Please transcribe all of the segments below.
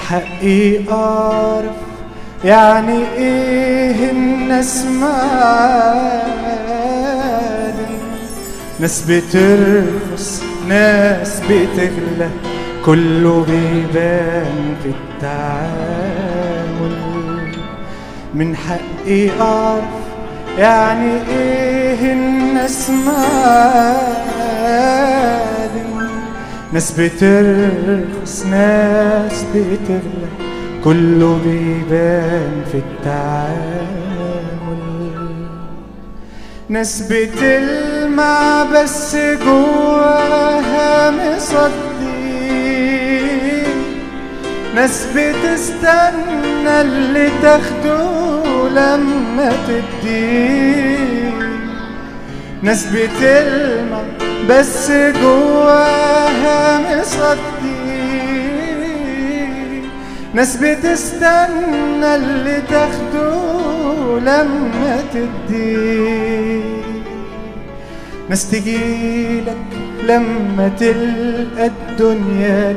حقي أعرف يعني إيه الناس مالي ناس بترخص ناس بتغلى كله بيبان في التعامل من حقي أعرف يعني إيه الناس مالي ناس بترخص ناس بتغلى كله بيبان في التعامل ناس بتلمع بس جواها مصدي ناس بتستنى اللي تاخده لما تدي ناس بتلمع بس جواها مصدي ناس بتستنى اللي تاخده لما تدي ناس تجيلك لما تلقى الدنيا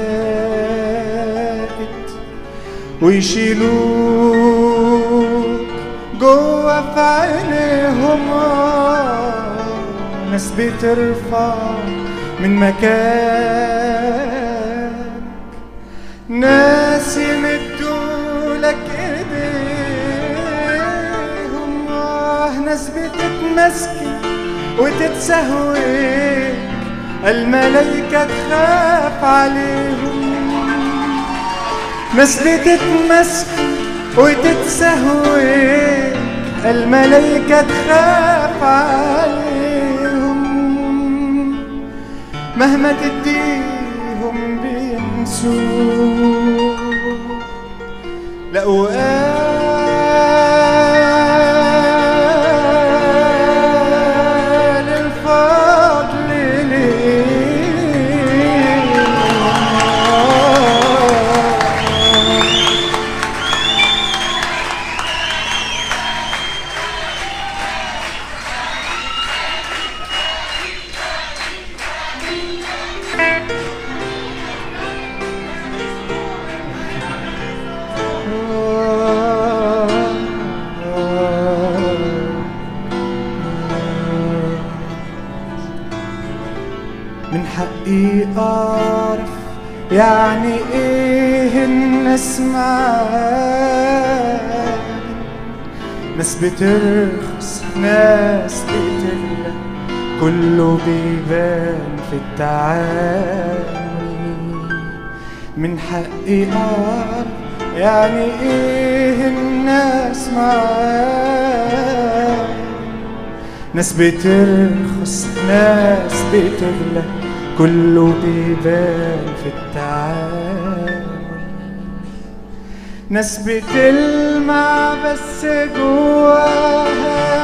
جاءت ويشيلوك جوا في عينيهم ناس بترفع من مكان ناس يمدولك ايديهم آه ناس بتتمسكن وتتسهوك الملايكة تخاف عليهم ناس بتتمسكن وتتسهوك الملايكة تخاف عليهم مهما تديهم بينسوك لقوا قال الفضل ليه من حقي أعرف يعني إيه الناس معاك ناس بترخص ناس بتغلى كله بيبان في التعامل من حقي أعرف يعني إيه الناس معاك ناس بترخص ناس بتغلى كله بيبان في التعامل ناس بتلمع بس جواها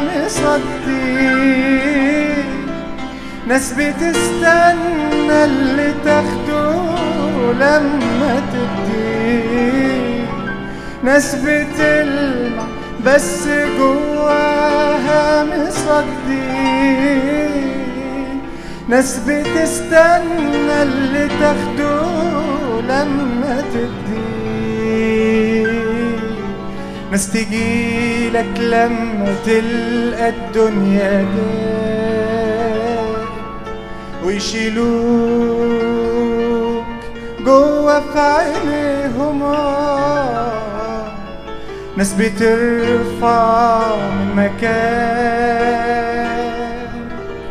مصدي ناس بتستنى اللي تاخده لما تدي ناس بتلمع بس جواها مصدي ناس بتستنى اللي تاخده لما تدي ناس تجيلك لما تلقى الدنيا جات ويشيلوك جوا في عينيهم آه. ناس بترفع من مكان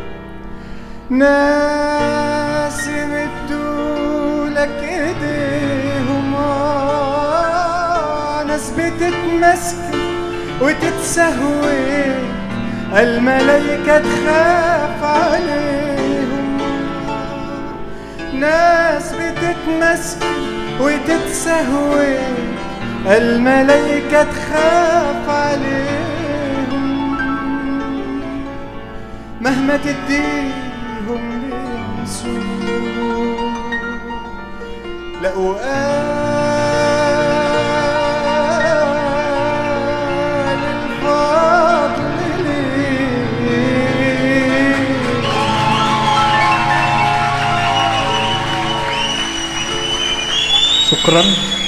ناس يمدولك ايديهم آه. ناس بتتمسك وتتسهوي الملايكة تخاف عليهم ناس بتتمسك وتتسهوي الملايكة تخاف عليهم مهما تديهم بينسوك لقوا قال الفضل ليه شكرا